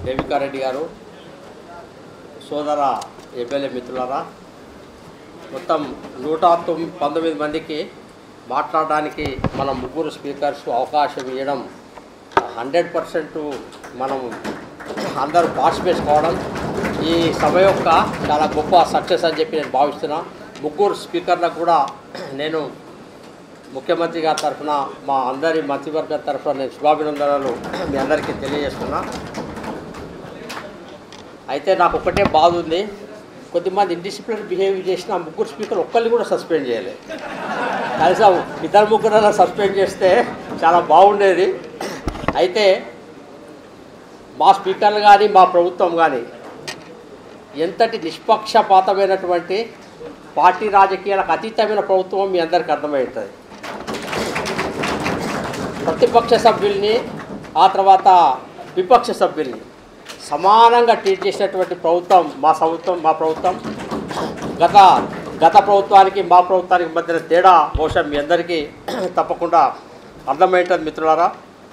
దేవికారెడ్డి గారు సోదర ఎమ్మెల్యే మిత్రులారా మొత్తం నూట తొమ్మిది పంతొమ్మిది మందికి మాట్లాడడానికి మన ముగ్గురు స్పీకర్స్ అవకాశం ఇవ్వడం హండ్రెడ్ పర్సెంట్ మనం అందరూ పార్టిసిపేట్ కావడం ఈ సభ యొక్క చాలా గొప్ప సక్సెస్ అని చెప్పి నేను భావిస్తున్నా ముగ్గురు స్పీకర్లకు కూడా నేను ముఖ్యమంత్రి గారి తరఫున మా అందరి మంత్రివర్గ తరఫున నేను శుభాభినందనలు మీ అందరికీ తెలియజేస్తున్నా అయితే నాకు ఒకటే బాధ ఉంది కొద్దిమంది ఇండిసిప్లిన్ బిహేవ్ చేసిన ముగ్గురు స్పీకర్ ఒక్కరిని కూడా సస్పెండ్ చేయలేదు కనీసం ఇద్దరు ముగ్గురు సస్పెండ్ చేస్తే చాలా బాగుండేది అయితే మా స్పీకర్లు కానీ మా ప్రభుత్వం కానీ ఎంతటి నిష్పక్షపాతమైనటువంటి పార్టీ రాజకీయాలకు అతీతమైన ప్రభుత్వం మీ అందరికీ అర్థమవుతుంది ప్రతిపక్ష సభ్యుల్ని ఆ తర్వాత విపక్ష సభ్యుల్ని సమానంగా ట్రీట్ చేసినటువంటి ప్రభుత్వం మా ప్రభుత్వం మా ప్రభుత్వం గత గత ప్రభుత్వానికి మా ప్రభుత్వానికి మధ్యన తేడా బహుశా మీ అందరికీ తప్పకుండా అర్థమవుతుంది మిత్రులారా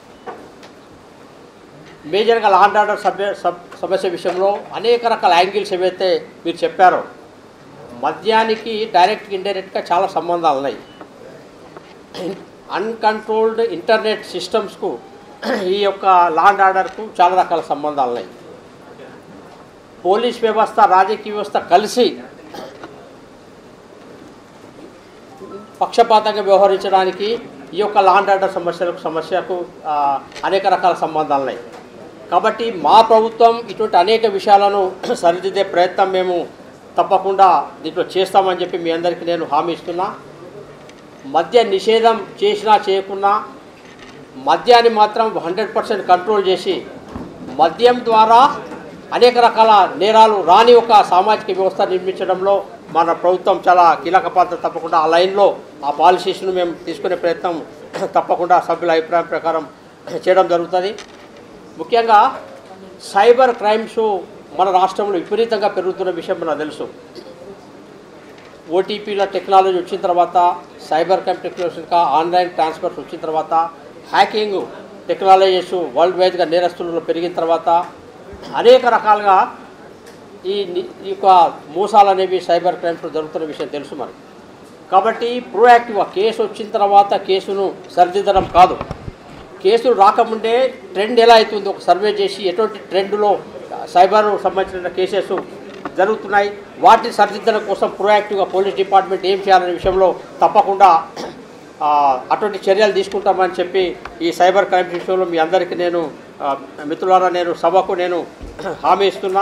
మేజర్గా లాండ్ ఆర్డర్ సభ్య సబ్ సమస్య విషయంలో అనేక రకాల యాంగిల్స్ ఏవైతే మీరు చెప్పారో మద్యానికి డైరెక్ట్ ఇండైరెక్ట్గా చాలా సంబంధాలు ఉన్నాయి అన్కంట్రోల్డ్ ఇంటర్నెట్ సిస్టమ్స్కు ఈ యొక్క లాండ్ ఆర్డర్కు చాలా రకాల సంబంధాలు ఉన్నాయి పోలీస్ వ్యవస్థ రాజకీయ వ్యవస్థ కలిసి పక్షపాతంగా వ్యవహరించడానికి ఈ యొక్క లాండ్ ఆర్డర్ సమస్యలకు సమస్యకు ఆ, అనేక రకాల సంబంధాలు ఉన్నాయి కాబట్టి మా ప్రభుత్వం ఇటువంటి అనేక విషయాలను సరిదిద్దే ప్రయత్నం మేము తప్పకుండా దీంట్లో చేస్తామని చెప్పి మీ అందరికీ నేను హామీ ఇస్తున్నా మద్య నిషేధం చేసినా చేయకున్నా మద్యాన్ని మాత్రం హండ్రెడ్ పర్సెంట్ కంట్రోల్ చేసి మద్యం ద్వారా అనేక రకాల నేరాలు రాని ఒక సామాజిక వ్యవస్థ నిర్మించడంలో మన ప్రభుత్వం చాలా కీలక పాత్ర తప్పకుండా ఆ లైన్లో ఆ పాలసీస్ను మేము తీసుకునే ప్రయత్నం తప్పకుండా సభ్యుల అభిప్రాయం ప్రకారం చేయడం జరుగుతుంది ముఖ్యంగా సైబర్ క్రైమ్స్ మన రాష్ట్రంలో విపరీతంగా పెరుగుతున్న విషయం మనకు తెలుసు ఓటీపీల టెక్నాలజీ వచ్చిన తర్వాత సైబర్ క్రైమ్ టెక్నాలజీ ఇంకా ఆన్లైన్ ట్రాన్స్ఫర్స్ వచ్చిన తర్వాత హ్యాకింగ్ టెక్నాలజీస్ వరల్డ్ వైడ్గా నేరస్తులలో పెరిగిన తర్వాత అనేక రకాలుగా ఈ ని- ఈ యొక్క మోసాలు అనేవి సైబర్ క్రైమ్స్ జరుగుతున్న విషయం తెలుసు మనకి కాబట్టి ప్రోయాక్టివ్గా కేసు వచ్చిన తర్వాత కేసును సరిదిద్దడం కాదు కేసులు రాకముందే ట్రెండ్ ఎలా అవుతుంది ఒక సర్వే చేసి ఎటువంటి ట్రెండ్లో సైబర్ సంబంధించిన కేసెస్ జరుగుతున్నాయి వాటిని సరిదిద్దడం కోసం ప్రోయాక్టివ్గా పోలీస్ డిపార్ట్మెంట్ ఏం చేయాలనే విషయంలో తప్పకుండా ఆ, అటువంటి చర్యలు తీసుకుంటామని చెప్పి ఈ సైబర్ క్రైమ్ విషయంలో మీ అందరికీ నేను ఆ, మిత్రులారా నేను సభకు నేను హామీ ఇస్తున్నా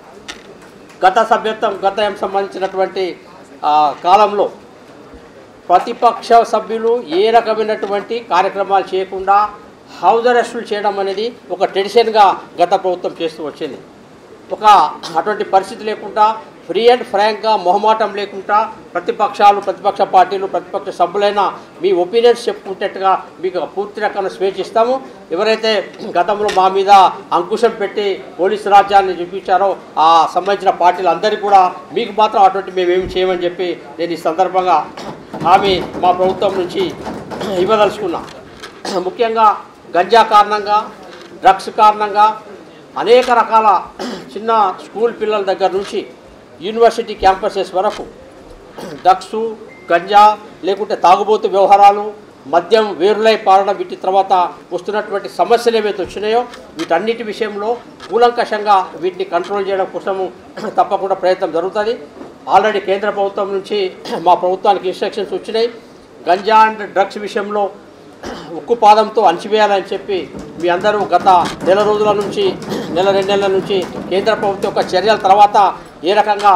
గత సభ్యత్వం గత సంబంధించినటువంటి ఆ, కాలంలో ప్రతిపక్ష సభ్యులు ఏ రకమైనటువంటి కార్యక్రమాలు చేయకుండా హౌస్ అరెస్టులు చేయడం అనేది ఒక ట్రెడిషన్గా గత ప్రభుత్వం చేస్తూ వచ్చింది ఒక అటువంటి పరిస్థితి లేకుండా ఫ్రీ అండ్ ఫ్రాంక్గా మొహమాటం లేకుండా ప్రతిపక్షాలు ప్రతిపక్ష పార్టీలు ప్రతిపక్ష సభ్యులైన మీ ఒపీనియన్స్ చెప్పుకునేట్టుగా మీకు పూర్తి రకమైన స్వేచ్ఛ ఇస్తాము ఎవరైతే గతంలో మా మీద అంకుశం పెట్టి పోలీసు రాజ్యాన్ని చూపించారో ఆ సంబంధించిన పార్టీలు అందరికీ కూడా మీకు మాత్రం అటువంటి మేమేమి చేయమని చెప్పి నేను ఈ సందర్భంగా హామీ మా ప్రభుత్వం నుంచి ఇవ్వదలుచుకున్నా ముఖ్యంగా గంజా కారణంగా డ్రగ్స్ కారణంగా అనేక రకాల చిన్న స్కూల్ పిల్లల దగ్గర నుంచి యూనివర్సిటీ క్యాంపసెస్ వరకు డ్రగ్స్ గంజా లేకుంటే తాగుబోతు వ్యవహారాలు మద్యం వేరులై పారడం వీటి తర్వాత వస్తున్నటువంటి సమస్యలు ఏవైతే వచ్చినాయో వీటన్నిటి విషయంలో కూలంకషంగా వీటిని కంట్రోల్ చేయడం కోసము తప్పకుండా ప్రయత్నం జరుగుతుంది ఆల్రెడీ కేంద్ర ప్రభుత్వం నుంచి మా ప్రభుత్వానికి ఇన్స్ట్రక్షన్స్ వచ్చినాయి గంజా అండ్ డ్రగ్స్ విషయంలో ఉక్కు పాదంతో అణచివేయాలని చెప్పి మీ అందరూ గత నెల రోజుల నుంచి నెల రెండు నెలల నుంచి కేంద్ర ప్రభుత్వం యొక్క చర్యల తర్వాత ఏ రకంగా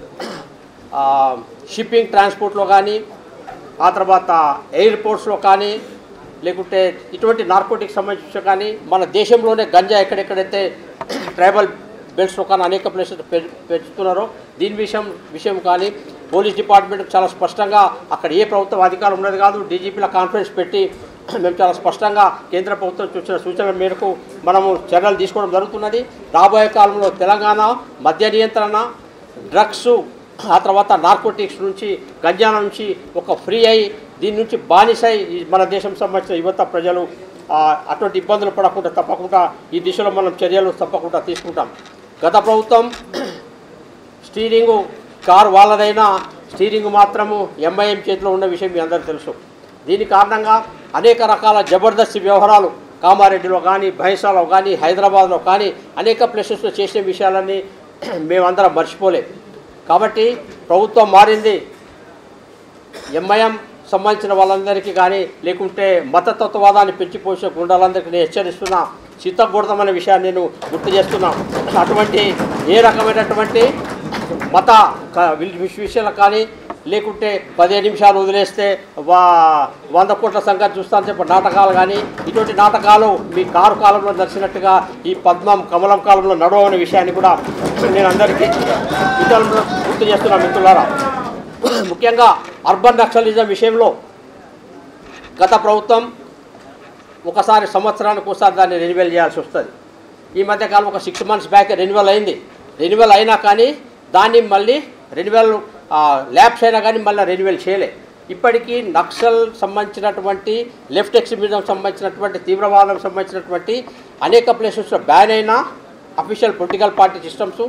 ఆ, షిప్పింగ్ ట్రాన్స్పోర్ట్లో కానీ ఆ తర్వాత ఎయిర్పోర్ట్స్లో కానీ లేకుంటే ఇటువంటి నార్కోటిక్ సంబంధించిన కానీ మన దేశంలోనే గంజా ఎక్కడెక్కడైతే ట్రైబల్ బెల్ట్స్లో కానీ అనేక ప్లేసెస్ పెంచుతున్నారో దీని విషయం విషయం కానీ పోలీస్ డిపార్ట్మెంట్ చాలా స్పష్టంగా అక్కడ ఏ ప్రభుత్వం అధికారం ఉన్నది కాదు డీజీపీల కాన్ఫరెన్స్ పెట్టి మేము చాలా స్పష్టంగా కేంద్ర ప్రభుత్వం చూసిన సూచనల మేరకు మనము చర్యలు తీసుకోవడం జరుగుతున్నది రాబోయే కాలంలో తెలంగాణ మద్య నియంత్రణ డ్రగ్స్ ఆ తర్వాత నార్కోటిక్స్ నుంచి గంజాల నుంచి ఒక ఫ్రీ అయి దీని నుంచి బానిసై ఈ మన దేశం సంబంధించిన యువత ప్రజలు ఆ, అటువంటి ఇబ్బందులు పడకుండా తప్పకుండా ఈ దిశలో మనం చర్యలు తప్పకుండా తీసుకుంటాం గత ప్రభుత్వం స్టీరింగు కారు వాళ్ళదైనా స్టీరింగ్ మాత్రము ఎంఐఎం చేతిలో ఉన్న విషయం మీ అందరికీ తెలుసు దీని కారణంగా అనేక రకాల జబర్దస్తి వ్యవహారాలు కామారెడ్డిలో కానీ భైంసాలో కానీ హైదరాబాద్లో కానీ అనేక ప్లేసెస్లో చేసిన విషయాలన్నీ మేమందరం మర్చిపోలే కాబట్టి ప్రభుత్వం మారింది ఎంఐఎం సంబంధించిన వాళ్ళందరికీ కానీ లేకుంటే మతతత్వవాదాన్ని పెంచిపోసే గుండాలందరికీ నేను హెచ్చరిస్తున్నా చిత్తగూడదం విషయాన్ని నేను గుర్తు చేస్తున్నా అటువంటి ఏ రకమైనటువంటి మత క- విష- విషయాలు కానీ లేకుంటే పదిహేను నిమిషాలు వదిలేస్తే వా వంద కోట్ల సంఖ్య చూస్తాను చెప్పి నాటకాలు కానీ ఇటువంటి నాటకాలు మీ కారు కాలంలో నడిచినట్టుగా ఈ పద్మం కమలం కాలంలో నడవని విషయాన్ని కూడా నేను అందరికీ మిత్రులను గుర్తు చేస్తున్నా మిత్రులారా ముఖ్యంగా అర్బన్ నక్సలిజం విషయంలో గత ప్రభుత్వం ఒకసారి సంవత్సరానికి ఒకసారి దాన్ని రెన్యువల్ చేయాల్సి వస్తుంది ఈ మధ్యకాలం ఒక సిక్స్ మంత్స్ బ్యాక్ రెన్యువల్ అయింది రెన్యువల్ అయినా కానీ దాన్ని మళ్ళీ రెన్యువల్ ల్యాబ్స్ అయినా కానీ మళ్ళీ రెన్యువల్ చేయలే ఇప్పటికీ నక్సల్ సంబంధించినటువంటి లెఫ్ట్ ఎక్స్ట్రీమిజం సంబంధించినటువంటి తీవ్రవాదం సంబంధించినటువంటి అనేక ప్లేసెస్లో బ్యాన్ అయిన official political party systems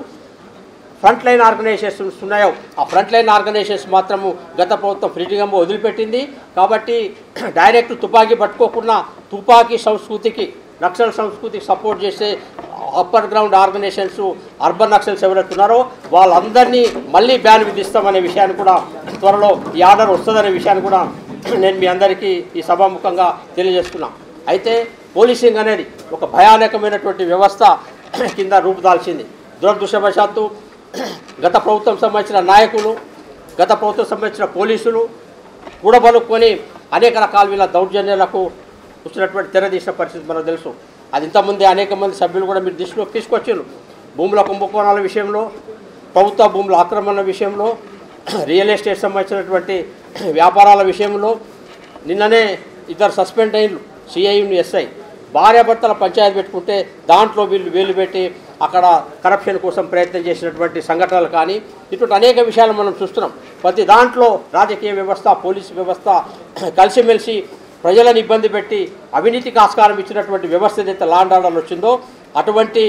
front line organisations ఉన్నాయో ఆ ఫ్రంట్ లైన్ ఆర్గనైజేషన్స్ మాత్రము గత ప్రభుత్వం ఫ్రీడమ్ వదిలిపెట్టింది కాబట్టి డైరెక్ట్ తుపాకీ పట్టుకోకుండా తుపాకీ సంస్కృతికి నక్సల్ సంస్కృతికి సపోర్ట్ చేసే upper ground organisations urban Naxals ఎవరైతే ఉన్నారో వాళ్ళందరినీ మళ్ళీ బ్యాన్ విధిస్తామనే విషయాన్ని కూడా త్వరలో ఈ ఆర్డర్ వస్తుందనే విషయాన్ని కూడా నేను మీ అందరికీ ఈ సభాముఖంగా తెలియజేస్తున్నా అయితే పోలీసింగ్ అనేది ఒక భయానకమైనటువంటి వ్యవస్థ కింద రూపుదాల్చింది దురదృష్టవశాత్తు గత ప్రభుత్వం సంబంధించిన నాయకులు గత ప్రభుత్వం సంబంధించిన పోలీసులు కూడబలుక్కొని అనేక రకాల వీళ్ళ దౌర్జన్యాలకు వచ్చినటువంటి తెరదీసిన పరిస్థితి మనకు తెలుసు అది ఇంతకుముందే అనేక మంది సభ్యులు కూడా మీరు దృష్టిలోకి తీసుకొచ్చారు భూముల కుంభకోణాల విషయంలో ప్రభుత్వ భూముల ఆక్రమణ విషయంలో రియల్ ఎస్టేట్ సంబంధించినటువంటి వ్యాపారాల విషయంలో నిన్ననే ఇద్దరు సస్పెండ్ అయ్యిండ్రు సిఐను ఎస్ఐ భార్యాభర్తల పంచాయతీ పెట్టుకుంటే దాంట్లో వీళ్ళు వేలు పెట్టి అక్కడ కరప్షన్ కోసం ప్రయత్నం చేసినటువంటి సంఘటనలు కానీ ఇటువంటి అనేక విషయాలు మనం చూస్తున్నాం ప్రతి దాంట్లో రాజకీయ వ్యవస్థ పోలీసు వ్యవస్థ కలిసిమెలిసి ప్రజలను ఇబ్బంది పెట్టి అవినీతికి ఆస్కారం ఇచ్చినటువంటి వ్యవస్థ ఏదైతే లాండ్ ఆర్డర్ వచ్చిందో అటువంటి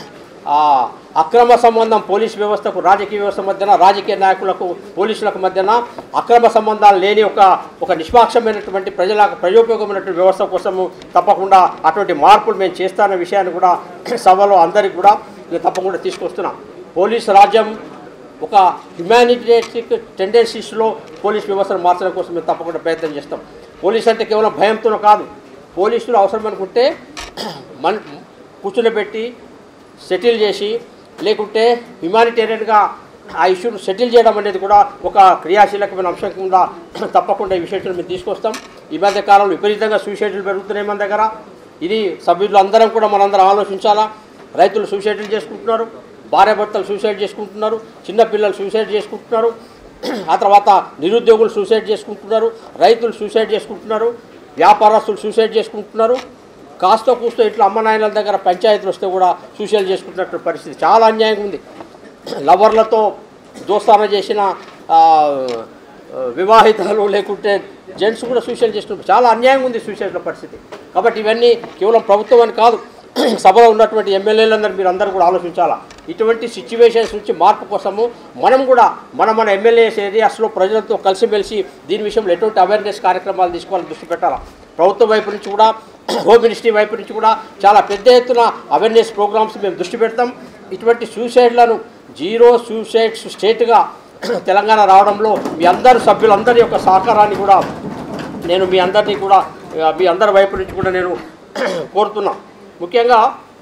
ఆ, అక్రమ సంబంధం పోలీస్ వ్యవస్థకు రాజకీయ వ్యవస్థ మధ్యన రాజకీయ నాయకులకు పోలీసులకు మధ్యన అక్రమ సంబంధాలు లేని ఒక ఒక నిష్పాక్షమైనటువంటి ప్రజల ప్రజోపయోగమైనటువంటి వ్యవస్థ కోసము తప్పకుండా అటువంటి మార్పులు మేము చేస్తాన్న విషయాన్ని కూడా సభలో అందరికీ కూడా మేము తప్పకుండా తీసుకొస్తున్నాం పోలీస్ రాజ్యం ఒక హ్యుమానిటేటిక్ టెండెన్సీస్లో పోలీస్ వ్యవస్థను మార్చడం కోసం మేము తప్పకుండా ప్రయత్నం చేస్తాం పోలీస్ అంటే కేవలం భయంతోనో కాదు పోలీసులు అవసరం అనుకుంటే మన కూర్చునిపెట్టి సెటిల్ చేసి లేకుంటే హ్యుమానిటేరియన్గా ఆ ఇష్యూను సెటిల్ చేయడం అనేది కూడా ఒక క్రియాశీలకమైన అంశం కింద తప్పకుండా ఈ విషయాన్ని మేము తీసుకొస్తాం ఈ మధ్య కాలంలో విపరీతంగా సూసైడ్లు పెరుగుతున్నాయి మన దగ్గర ఇది సభ్యులు అందరం కూడా మనందరం ఆలోచించాలా రైతులు సూసైడ్లు చేసుకుంటున్నారు భార్యాభర్తలు సూసైడ్ చేసుకుంటున్నారు చిన్నపిల్లలు సూసైడ్ చేసుకుంటున్నారు ఆ తర్వాత నిరుద్యోగులు సూసైడ్ చేసుకుంటున్నారు రైతులు సూసైడ్ చేసుకుంటున్నారు వ్యాపారస్తులు సూసైడ్ చేసుకుంటున్నారు కాస్త కూస్తో ఇట్లా అమ్మ నాయనల దగ్గర పంచాయతీలు వస్తే కూడా సూసైడ్ చేసుకుంటున్నట్టు పరిస్థితి చాలా అన్యాయంగా ఉంది లవర్లతో దోస్తాన చేసిన ఆ, వివాహితాలు లేకుంటే జెంట్స్ కూడా సూసైడ్ చేస్తున్నారు చాలా అన్యాయంగా ఉంది సూసైడ్ల పరిస్థితి కాబట్టి ఇవన్నీ కేవలం ప్రభుత్వం అని కాదు సభలో ఉన్నటువంటి ఎమ్మెల్యేలందరూ మీరు అందరూ కూడా ఆలోచించాలా ఇటువంటి సిచ్యువేషన్స్ నుంచి మార్పు కోసము మనం కూడా మన మన ఎమ్మెల్యేస్ ఏరియాస్లో ప్రజలతో కలిసిమెలిసి దీని విషయంలో ఎటువంటి అవేర్నెస్ కార్యక్రమాలు తీసుకోవాలని దృష్టి పెట్టాలా ప్రభుత్వం వైపు నుంచి కూడా హోమ్ మినిస్ట్రీ వైపు నుంచి కూడా చాలా పెద్ద ఎత్తున అవేర్నెస్ ప్రోగ్రామ్స్ మేము దృష్టి పెడతాం ఇటువంటి సూసైడ్లను జీరో సూసైడ్స్ స్టేట్గా తెలంగాణ రావడంలో మీ అందరు సభ్యులందరి యొక్క సహకారాన్ని కూడా నేను మీ అందరినీ కూడా ఆ, మీ అందరి వైపు నుంచి కూడా నేను కోరుతున్నా ముఖ్యంగా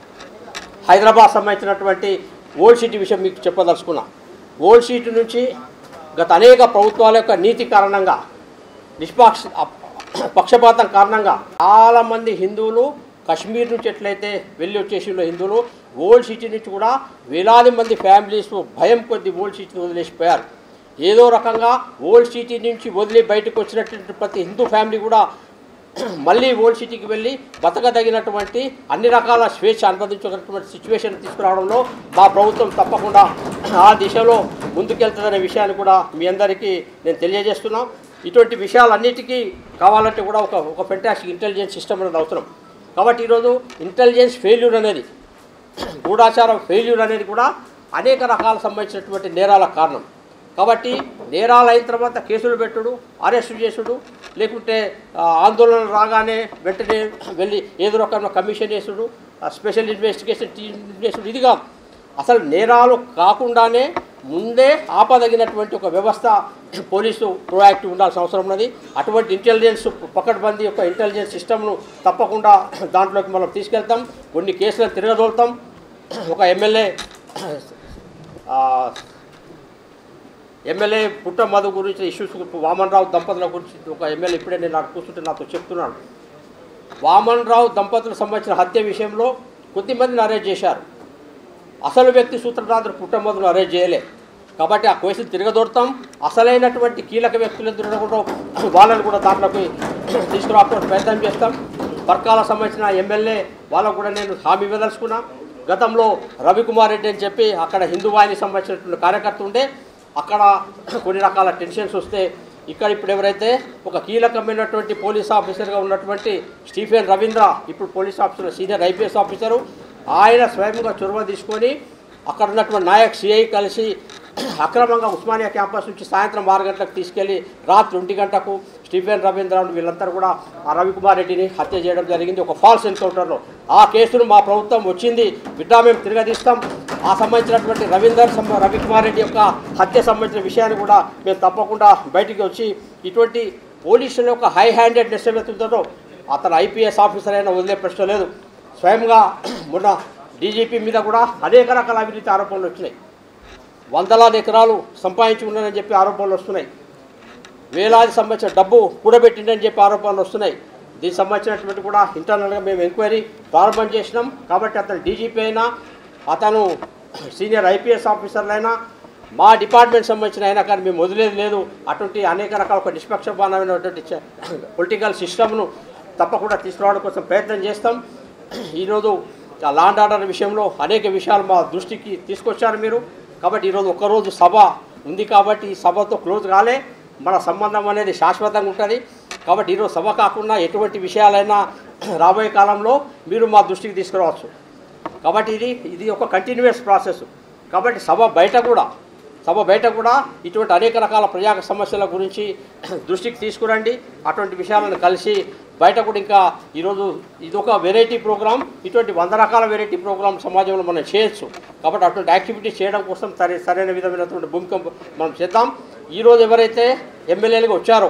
హైదరాబాద్ సంబంధించినటువంటి ఓల్డ్ సిటీ విషయం మీకు చెప్పదలుచుకున్నా ఓల్డ్ సిటీ నుంచి గత అనేక ప్రభుత్వాల యొక్క నీతి కారణంగా నిష్పాక్ష అప్- పక్షపాతం కారణంగా చాలామంది హిందువులు కశ్మీర్ నుంచి ఎట్లయితే వెళ్ళి వచ్చేసిందో హిందువులు ఓల్డ్ సిటీ నుంచి కూడా వేలాది మంది ఫ్యామిలీస్ భయం కొద్ది ఓల్డ్ సిటీని వదిలేసిపోయారు ఏదో రకంగా ఓల్డ్ సిటీ నుంచి వదిలి బయటకు వచ్చినటువంటి ప్రతి హిందూ ఫ్యామిలీ కూడా మళ్ళీ ఓల్డ్ సిటీకి వెళ్ళి బతకదగినటువంటి అన్ని రకాల స్వేచ్ఛ అనుభవించగలిగినటువంటి సిచ్యువేషన్ తీసుకురావడంలో మా ప్రభుత్వం తప్పకుండా ఆ దిశలో ముందుకెళ్తుందనే విషయాన్ని కూడా మీ అందరికీ నేను తెలియజేస్తున్నాం ఇటువంటి విషయాలన్నిటికీ కావాలంటే కూడా ఒక ఒక ఫెంటాస్టిక్ ఇంటెలిజెన్స్ సిస్టమ్ అనేది అవసరం కాబట్టి ఈరోజు ఇంటెలిజెన్స్ ఫెయిల్యూర్ అనేది గూఢాచారం ఫెయిల్యూర్ అనేది కూడా అనేక రకాల సంబంధించినటువంటి నేరాలకు కారణం కాబట్టి నేరాలు అయిన తర్వాత కేసులు పెట్టుడు అరెస్టు చేసుడు లేకుంటే ఆ, ఆందోళన రాగానే వెంటనే వెళ్ళి ఏదో రకమైన కమిషన్ చేసుడు ఆ, స్పెషల్ ఇన్వెస్టిగేషన్ టీం చేసుడు ఇది కాదు అసలు నేరాలు కాకుండానే ముందే ఆపదగినటువంటి ఒక వ్యవస్థ పోలీసు ప్రోయాక్టివ్ ఉండాల్సిన అవసరం ఉన్నది అటువంటి ఇంటెలిజెన్స్ పకడ్బందీ యొక్క ఇంటెలిజెన్స్ సిస్టమ్ను తప్పకుండా దాంట్లోకి మనం తీసుకెళ్తాం కొన్ని కేసులను తిరగదోలుతాం ఒక ఎమ్మెల్యే ఆ, ఎమ్మెల్యే పుట్ట మధు గురించి ఇష్యూస్ వామన్ రావు దంపతుల గురించి ఒక ఎమ్మెల్యే ఇప్పుడే నేను నాకు కూర్చుంటే నాతో చెప్తున్నాను వామన్ రావు దంపతులకు సంబంధించిన హత్య విషయంలో కొద్దిమందిని అరెస్ట్ చేశారు అసలు వ్యక్తి సూత్రధారుడు పుట్టమధును అరెస్ట్ చేయలే కాబట్టి ఆ కేసులు తిరగదోడతాం అసలైనటువంటి కీలక వ్యక్తులు కూడా వాళ్ళని కూడా దాంట్లోకి తీసుకురావడానికి ప్రయత్నం చేస్తాం వర్గాలకు సంబంధించిన ఎమ్మెల్యే వాళ్ళకు కూడా నేను హామీ ఇవ్వదలుచుకున్నా గతంలో రవికుమార్ రెడ్డి అని చెప్పి అక్కడ హిందూ వాహినికి సంబంధించినటువంటి కార్యకర్త ఉండే అక్కడ కొన్ని రకాల టెన్షన్స్ వస్తే ఇక్కడ ఇప్పుడు ఎవరైతే ఒక కీలకమైనటువంటి పోలీస్ ఆఫీసర్గా ఉన్నటువంటి స్టీఫెన్ రవీంద్ర ఇప్పుడు police officer senior IPS officer ఆయన స్వయంగా చొరవ తీసుకొని అక్కడ ఉన్నటువంటి నాయక్ సిఐ కలిసి అక్రమంగా ఉస్మానియా క్యాంపస్ నుంచి సాయంత్రం ఆరు గంటలకు తీసుకెళ్లి రాత్రి ఒంటి గంటకు స్టీఫెన్ రవీంద్రను వీళ్ళందరూ కూడా ఆ రవికుమార్ రెడ్డిని హత్య చేయడం జరిగింది ఒక ఫాల్స్ ఎన్కౌంటర్లో ఆ కేసును మా ప్రభుత్వం వచ్చింది బిడ్డా మేము తిరగదీస్తాం ఆ సంబంధించినటువంటి రవీందర్ సంబ- రవికుమార్ రెడ్డి యొక్క హత్య సంబంధించిన విషయాన్ని కూడా మేము తప్పకుండా బయటికి వచ్చి ఇటువంటి పోలీసుల యొక్క హై హ్యాండెడ్నెస్ ఏమవుతుందో అతను ఐపీఎస్ ఆఫీసర్ అయినా వదిలే ప్రశ్న లేదు స్వయంగా మొన్న డీజీపీ మీద కూడా అనేక రకాల అవినీతి ఆరోపణలు వచ్చినాయి వందలాది ఎకరాలు సంపాదించి ఉన్నానని చెప్పి ఆరోపణలు వస్తున్నాయి వేలాది సంబంధించిన డబ్బు కూడబెట్టిందని చెప్పి ఆరోపణలు వస్తున్నాయి దీనికి సంబంధించినటువంటి కూడా ఇంటర్నల్గా మేము ఎంక్వైరీ ప్రారంభం చేసినాం కాబట్టి అతను డీజీపీ అయినా అతను సీనియర్ ఐపీఎస్ ఆఫీసర్లైనా మా డిపార్ట్మెంట్ సంబంధించిన అయినా కానీ మేము వదిలేదు లేదు అటువంటి అనేక రకాల ఒక నిష్పక్షపాతమైనటువంటి పొలిటికల్ సిస్టమ్ను తప్పకుండా తీసుకురావడం కోసం ప్రయత్నం చేస్తాం ఈరోజు ఆ లాండ్ ఆర్డర్ విషయంలో అనేక విషయాలు మా దృష్టికి తీసుకొచ్చారు మీరు కాబట్టి ఈరోజు ఒక్కరోజు సభ ఉంది కాబట్టి ఈ సభతో క్లోజ్ కాలే మన సంబంధం అనేది శాశ్వతంగా ఉంటుంది కాబట్టి ఈరోజు సభ కాకుండా ఎటువంటి విషయాలైనా రాబోయే కాలంలో మీరు మా దృష్టికి తీసుకురావచ్చు కాబట్టి ఇది ఇది ఒక కంటిన్యూస్ ప్రాసెస్ కాబట్టి సభ బయట కూడా సభ బయట కూడా ఇటువంటి అనేక రకాల ప్రజా సమస్యల గురించి దృష్టికి తీసుకురండి అటువంటి విషయాలను కలిసి బయట కూడా ఇంకా ఈరోజు ఇది ఒక వెరైటీ ప్రోగ్రామ్ ఇటువంటి వంద రకాల వెరైటీ ప్రోగ్రామ్ సమాజంలో మనం చేయొచ్చు కాబట్టి అటువంటి యాక్టివిటీస్ చేయడం కోసం సరి సరైన విధమైనటువంటి భూమిక మనం చేద్దాం ఈరోజు ఎవరైతే ఎమ్మెల్యేలుగా వచ్చారో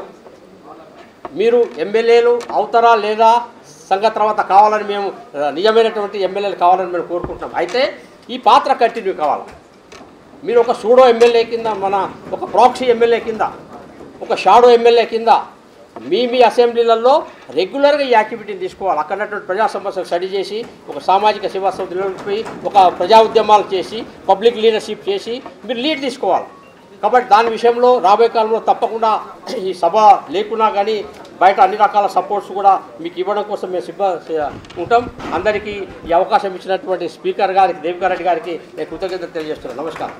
మీరు ఎమ్మెల్యేలు అవుతారా లేదా సంఘ తర్వాత కావాలని మేము ఆ, నిజమైనటువంటి ఎమ్మెల్యేలు కావాలని మేము కోరుకుంటున్నాం అయితే ఈ పాత్ర కంటిన్యూ కావాలి మీరు ఒక సూడో ఎమ్మెల్యే కింద మన ఒక ప్రాక్సీ ఎమ్మెల్యే కింద ఒక షాడో ఎమ్మెల్యే కింద మీ మీ అసెంబ్లీలలో రెగ్యులర్గా ఈ యాక్టివిటీని తీసుకోవాలి అక్కడ ఉన్నటువంటి ప్రజా సమస్యలు స్టడీ చేసి ఒక సామాజిక సేవా సంస్థలు ఒక ప్రజా ఉద్యమాలు చేసి పబ్లిక్ లీడర్షిప్ చేసి మీరు లీడ్ తీసుకోవాలి కాబట్టి దాని విషయంలో రాబోయే కాలంలో తప్పకుండా ఈ సభ లేకున్నా కానీ బయట అన్ని రకాల సపోర్ట్స్ కూడా మీకు ఇవ్వడం కోసం మేము సిద్ధ ఉంటాం అందరికీ ఈ అవకాశం ఇచ్చినటువంటి స్పీకర్ గారికి దేవికారెడ్డి రెడ్డి గారికి నేను కృతజ్ఞతలు తెలియజేస్తున్నాను నమస్కారం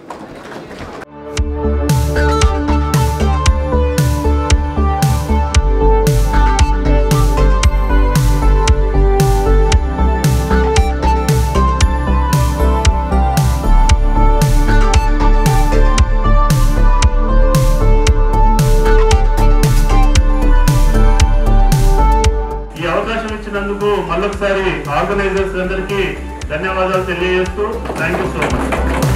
ఈ అవకాశం ఇచ్చినందుకు మళ్ళొకసారి ఆర్గనైజర్స్ అందరికీ ధన్యవాదాలు తెలియజేస్తూ థ్యాంక్ యూ సో మచ్